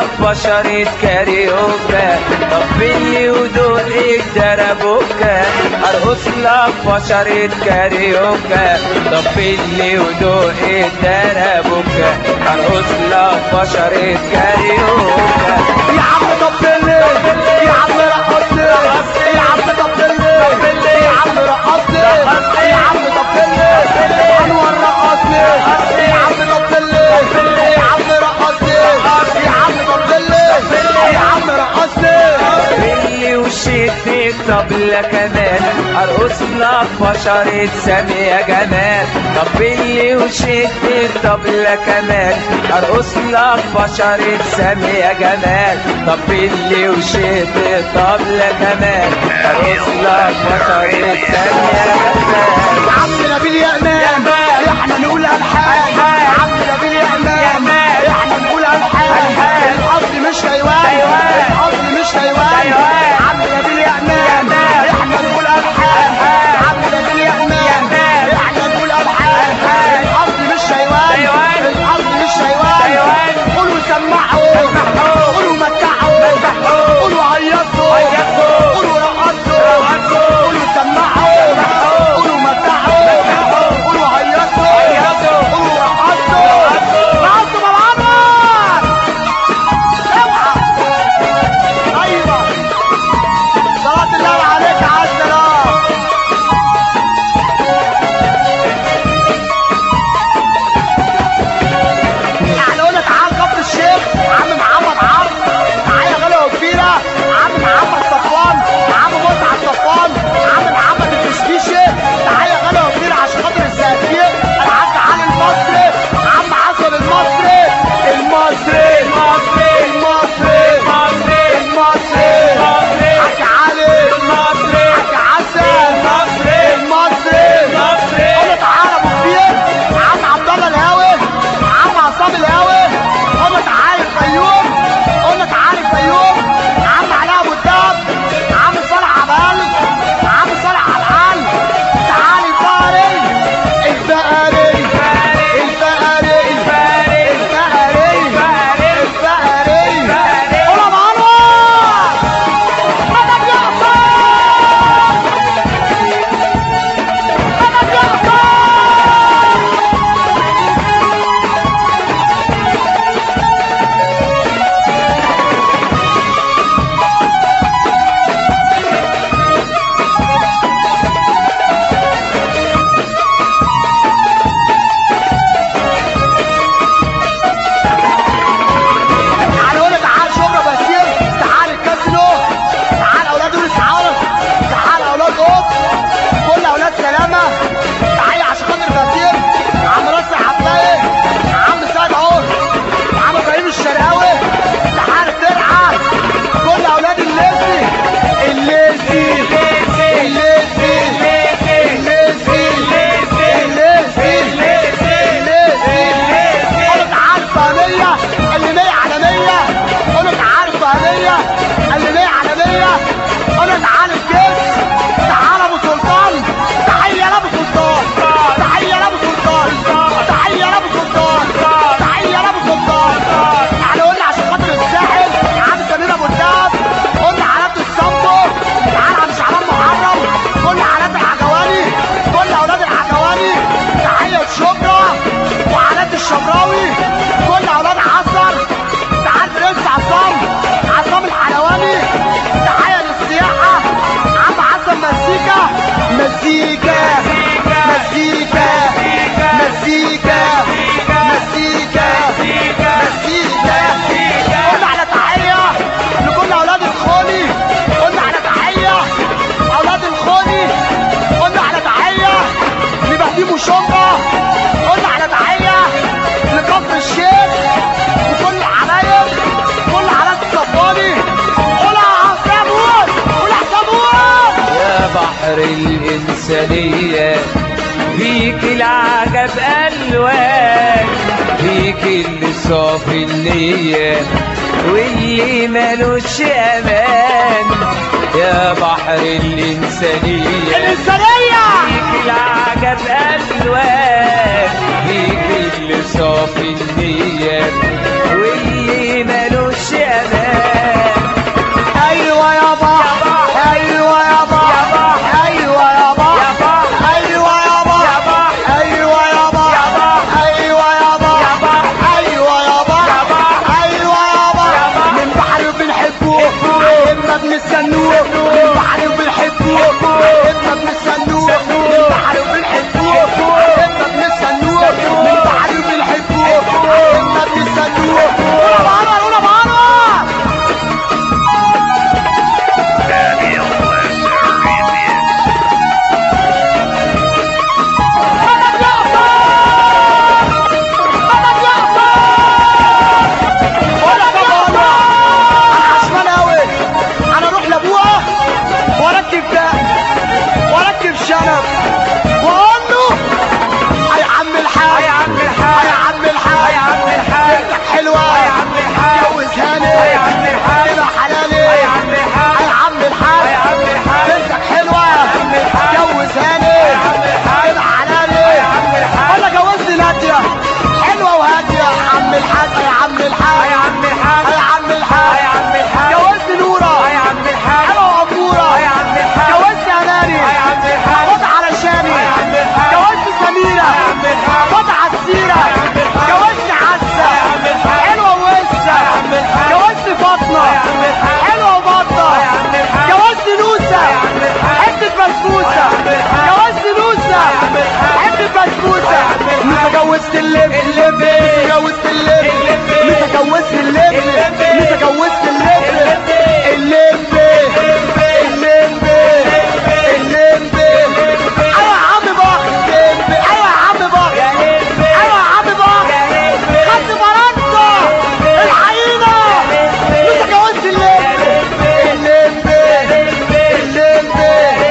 لك بشرة كاريوكا طبلي ودوقك دربوكا ارقص لك بشرة كاريوكا طبلي ودوقك دربوكا ارقص لك بشرة كاريوكا يا عم طبلي يا عم رقصني يا عم طبلي يا عم رقصني يا عم طبلي انور رقصني يا عم طبلي يا عم رقصني يا عم طبلي يا عم رقصني اللي وشيتك طبلة كمان ارقص لك بشرة سامي يا جمال طب اللي وشيتك طبلة كمان ارقص لك بشرة سامي يا جمال طب اللي وشيتك طبلة كمان ارقص لك بشرة سامي يا جمال عم نبيل يا امان احنا نقول الحان عم نبيل يا امان احنا نقول الحان الاصل مش حيوان الاصل مش حيوان عم نبيل يا امان احنا نقول الحان عم نبيل يا امان احنا نقول الحان الاصل مش حيوان الاصل مش حيوان قولوا سمعوا قولوا متعوا قولوا هيصوا قولوا رقصوا قولوا سمعوا قولوا متعوا قولوا هيصوا قولوا رقصوا رقصوا بالعمر اوعى ايوه صلاة الله عليك على السلام يعني قلنا تعال كفر الشيخ عم محمد عمرو معايا غلا وكبيرة عم محمد صفوان عم مسعد صفوان عم محمد الفشفيشي تعالى غلا وكبيرة عشان خاطر الزقازيق الحاج علي المصري عم حسن المصري المصري المصري المصري المصري حاج علي المصري حاج حسن المصري المصري قلنا تعالى ابو كبير عم عبد الله الهاوي عم عصام الهاوي قلنا تعالى الفيوم قلنا تعالى الفيوم عم علاء ابو الدهب عم صالح عبال عم صالح عبال تعالى الفقري الفقري الفقري الفقري الفقري قولوا معانا مدد يعقوب مدد يعقوب تعال هنا تعال شبرا بشير تعال الكازينو تعال اولاد الاسعار تعال اولاد قط كل اولاد سلامه تعال عشان خاطر بشير عم راسي عباية عم سعد عور عم ابراهيم الشرقاوي تعال ترعى كل اولاد الليسي الليسي الليسي الليسي الليسي الليسي قلت عارف فهمية اللي مية على مية قلت عارف فهمية اللي مية على مية قلت عارف جيش تعال ابو سلطان تحية لابو سلطان تحية لابو سلطان تحية لابو سلطان تحية لابو سلطان يعني قلنا عشان خاطر الساحل عم سمير ابو الدهب قلنا حالات الصمتو تعال عم شعبان محرم قلنا حالات العجواني كل اولاد العجواني تحية شبرا وحالات الشبراوي كل اولاد عصر تعال برنس عصام عصام الحلواني تحية للسياحة عم حسن مزيكا مزيكا مزيكا مزيكا مزيكا مزيكا قلنا على تحية لكل اولاد الخوني قلنا على تحية اولاد الخوني قلنا على تحية لبهديم وشمبا قلنا على تحية لكفر الشيخ وكل الحبايب كل حالات الصفاني قول يا حسام قول قول يا حسام قول يا بحر الإنسانية فيك العجب ألوان فيك اللي صافي النية واللي ملوش أمان يا بحر الإنسانية الإنسانية فيك العجب ألوان فيك اللي صافي النية واللي ملوش لي امان ايوه يابا ايوه يابا ايوه يابا ايوه يابا ايوه يابا ايوه يابا ايوه يابا ايوه يابا من بحر بنحبه اما بنستنوه من بحر بنحبه اما بنستنوه من بحر بنحبه اما بنستنوه من بحر بنحبه اما بنستنوه قولوا معانا قولوا معانا انا اروح لابوها واركب ده واركب شنب واقول له يا عم الحاج يا عم الحاج يا عم الحاج يا عم الحاج بنتك حلوه يا عم الحاج جوز هاني يا عم الحاج كده حلالي يا عم الحاج يا عم الحاج يا عم الحاج بنتك حلوه عم الحاج جوز هاني يا عم الحاج كده حلالي يا عم الحاج انا جوزت ناديه حلوه وهاديه يا عم الحاج يا عم الحاج يا عم الحاج يا عم الحاج يا عم الحاج جوزت نوره يا عم الحاج حلوه واموره يا عم الحاج جوزت اناني يا عم الحاج خد علشاني يا عم الحاج جوزت سميره يا عم الحاج خد على السيره يا عم الحاج جوزت عزه يا عم الحاج حلوه ووسه يا عم الحاج جوزت فاطمه يا عم الحاج حلوه وبطه يا عم الحاج جوزت نوسه يا عم الحاج حته بسبوسه يا عم الحاج جوزت نوسه يا عم الحاج حته بسبوسه يا عم الحاج انت جوزت اللب اللب جوزت اللب اللب انت جوزت اللب اللب انت جوزت اللب اللب اللب اللب اللب ايوه يا عم بخ ايوه يا عم بخ يا هند ايوه يا عم بخ يا هند خدت فرنسا الحقيقة انت جوزت اللب اللب اللب اللب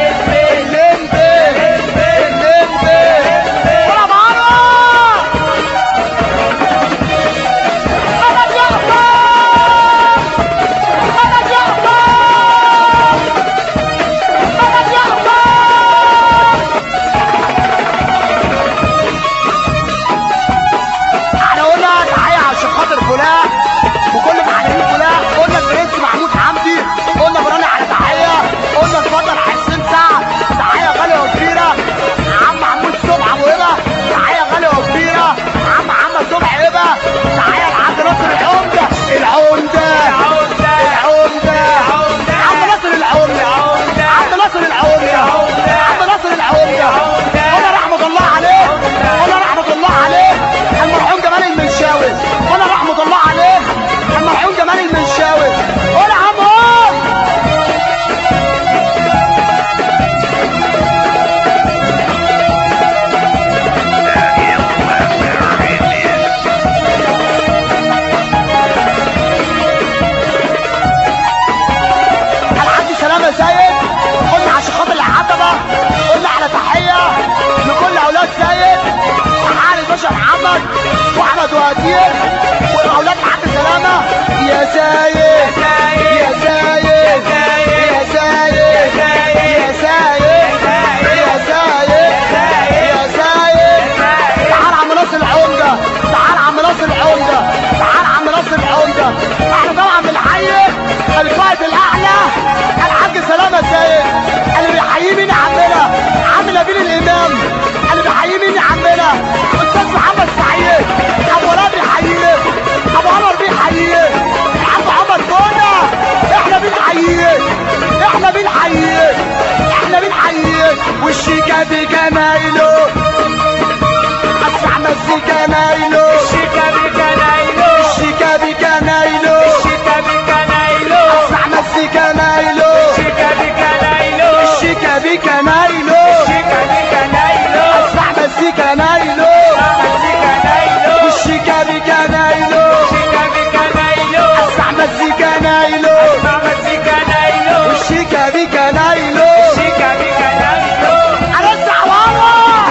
اللب ولا معانا انا جعفر انا جعفر انا جعفر احنا قلنا تحية عشان خاطر فلان وكل معلمين فلان قلنا البرنس محمود حمدي قلنا براني على تحية قلنا البطل حسين سعد تحية غالية وكبيرة عم محمود صبحي ابو هبة تحية غالية وكبيرة عم محمد صبحي هبة تحية لعبد ناصر العمدة العمدة العمدة عبد ناصر العمدة عبد ناصر العمدة عبد ناصر العمدة قلنا رحمة الله عليه قلنا رحمة الله عليه المرحوم جمال المنشاوي قلنا رحمة الله عليه المرحوم جمال المنشاوي قول يا عم قول الحاج سلامة زايد قلنا عشان خاطر العتبة قلنا على تحية لكل أولاد زايد وحال الباشا محمد وأحمد وهدير وأولاد الحاج سلامة يا زايد يا زايد يا زايد يا زايد يا زايد يا زايد تعال عم ناصر العمدة تعال عم ناصر العمدة تعال عم ناصر العمدة احنا طبعا بنحيي القائد الاعلى الحاج سلامة زايد اللي بيحييه مين يا عمنا عم نبيل الامام اللي بيحييه مين يا عمنا استاذ محمد سعيد ابو ولا بيحييه ابو عمر بيحييه عم محمد كونا احنا بنحييه احنا بنحييه احنا بنحييه والشيكا بجمايله اسمع مزيكا نايلو الشيكا بجنايلو الشيكا بجنايلو اسمع مزيكا نايلو الشيكا بجنايلو الشيكا بجنايلو اسمع مزيكا نايلو والشيكا بجنايلو اسمع مزيكا نايلو والشيكا بجنايلو انا الدعوة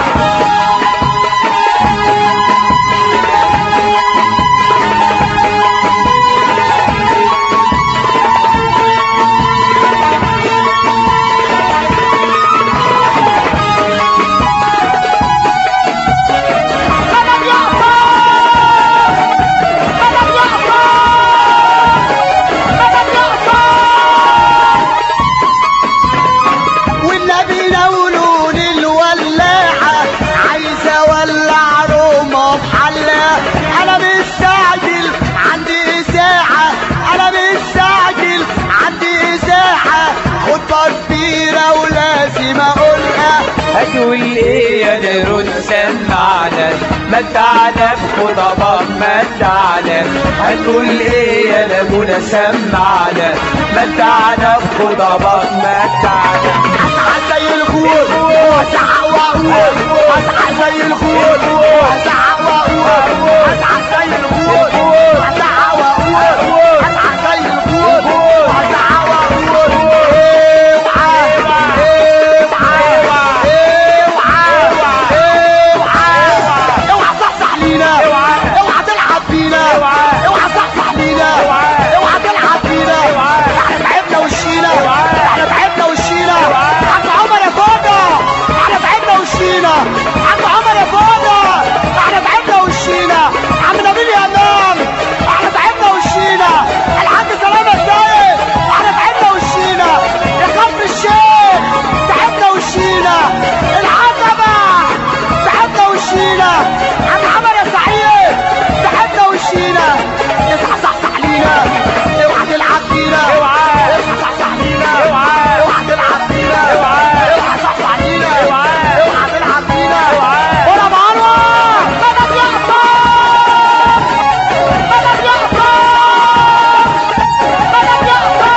زي ما قلنا هتقول ايه يا نيرون سمعنا متعنا بخطبات متعنا هتقول ايه يا لمونة سمعنا متعنا بخطبات متعنا هسعى زي الخوف وهسعى واقول هسعى زي الخوف وهسعى واقول هسعى زي الخوف وهسعى واقول هسعى زي الخوف وهسعى واقول اوعى اوعى اوعى اوعى اوعى تصحصح لينا اوعى تلعب بينا اوعى تصحصح لينا اوعى تلعب بينا احنا تعبنا وشينا احنا تعبنا وشينا عم عمر يا فوضى احنا تعبنا وشينا عم عمر يا فوضى احنا تعبنا وشينا عم نبيل يا امام احنا تعبنا وشينا الحاج سلامه السيد احنا تعبنا وشينا يا خلف الشيخ تعبنا وشينا العتبه تعبنا وشينا عم عمر يا سعيد تعبنا وشينا اصحى صحصح لينا اوعى تلعب بينا اوعى. اصحى صحصح لينا اوعى. اوعى تلعب بينا اوعى. اوعى صحصح لينا اوعى. اوعى تلعب بينا اوعى. ولا مروه مدد يعقوب مدد يعقوب مدد يعقوب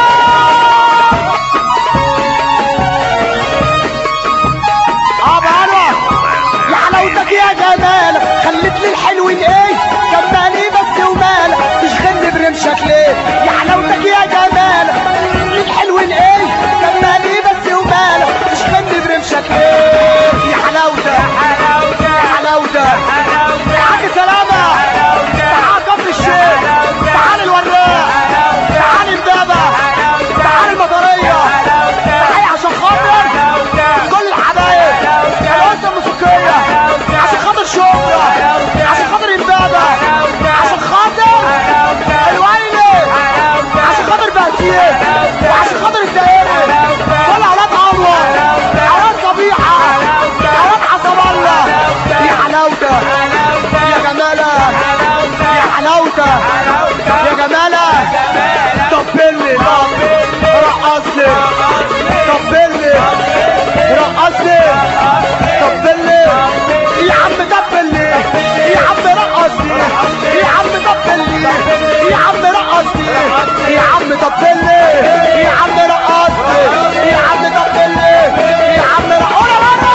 اه مروه يا حلاوتك يا جمال خليت لي الحلوين ايه جمالي بس ومال تشغلني برمشك ليه يا حلاوتك يا جمال لي الحلوين ايه جمالي بس ومال تشغلني برمشك ليه يا حلاوتك حلاوتك يا حلاوتك حلاوتك يا حاج سلامة تعال كفر الشيخ تعال الوراق تعال البابا تعال المطرية تعال عشان خاطر كل الحبايب الأنثى الموسيقية عشان خاطر شبرا عشان خاطر البابا عشان خاطر الويلي عشان خاطر بهتيه وعشان خاطر الدائري كل أولاد أنور أولاد صبيحة أولاد حسب الله يا حلاوتك يا جمالك يا حلاوتك يا جمالك طبلني رقصني طبلني رقصني طبلني يا عم طبلني يا عم رقصني يا عم طبلني يا عم رقصني يا عم طبلني يا عم رقصني يا عم طبلني يا عم رقصني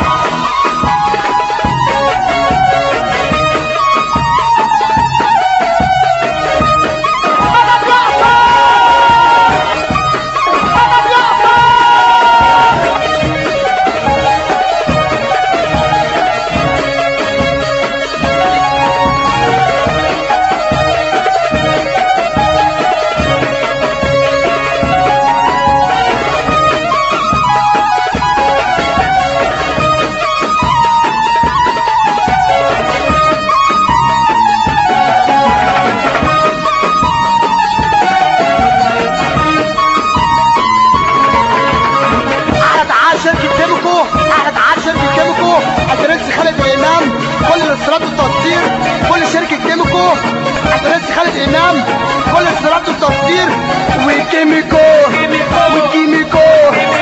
مدد يعقوب مدد يعقوب احنا تعال شركة كيميكو احنا تعال شركة كيميكو ادرس خالد امام كل الاستيراد والتصدير كل شركة كيميكو ادرس خالد امام كل الاستيراد والتصدير وكيميكو وكيميكو